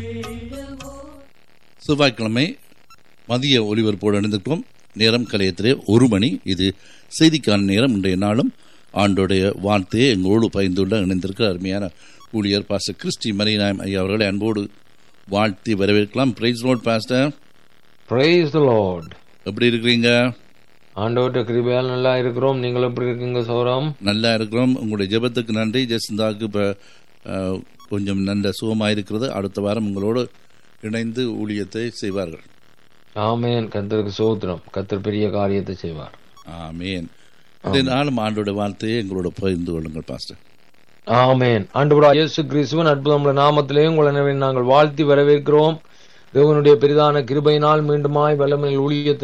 செவ்வாய்க்கிழமை மதிய ஒலிபரப்போடு இணைந்திருக்கிறோம் நேரம் கலையத்திலே ஒரு மணி இது செய்திக்கான நேரம் இன்றைய நாளும் ஆண்டோடைய வார்த்தையை எங்களோடு பயந்துள்ள இணைந்திருக்கிற அருமையான ஊழியர் பாஸ்டர் கிறிஸ்டி மரிநாயம் ஐயா அவர்களை அன்போடு வாழ்த்தி வரவேற்கலாம் பிரைஸ் ரோட் பாஸ்டர் பிரைஸ் த லார்ட் எப்படி இருக்கிறீங்க ஆண்டவர்கிட்ட கிருபையால் நல்லா இருக்கிறோம் நீங்கள் எப்படி இருக்கீங்க சௌரம் நல்லா இருக்கிறோம் உங்களுடைய ஜெபத்துக்கு நன்றி ஜெசிந்தாக்கு இப்போ கொஞ்சம் நல்ல சுகமாக இருக்கிறது அடுத்த வாரம் உங்களோடு இணைந்து ஊழியத்தை செய்வார்கள் ஆமேன் கத்தருக்கு சோத்திரம் கத்தர் பெரிய காரியத்தை செய்வார் ஆமேன் இன்றைய நாளும் ஆண்டோட வார்த்தையை எங்களோட பகிர்ந்து கொள்ளுங்கள் பாஸ்டர் ஆமேன் ஆண்டவரா இயேசு கிறிஸ்துவன் அற்புதமுள்ள நாமத்திலே உங்களை நாங்கள் வாழ்த்தி வரவேற்கிறோம் தேவனுடைய பெரிதான கிருபையினால் மீண்டுமாய் வல்லமையில் ஊழியத்தின்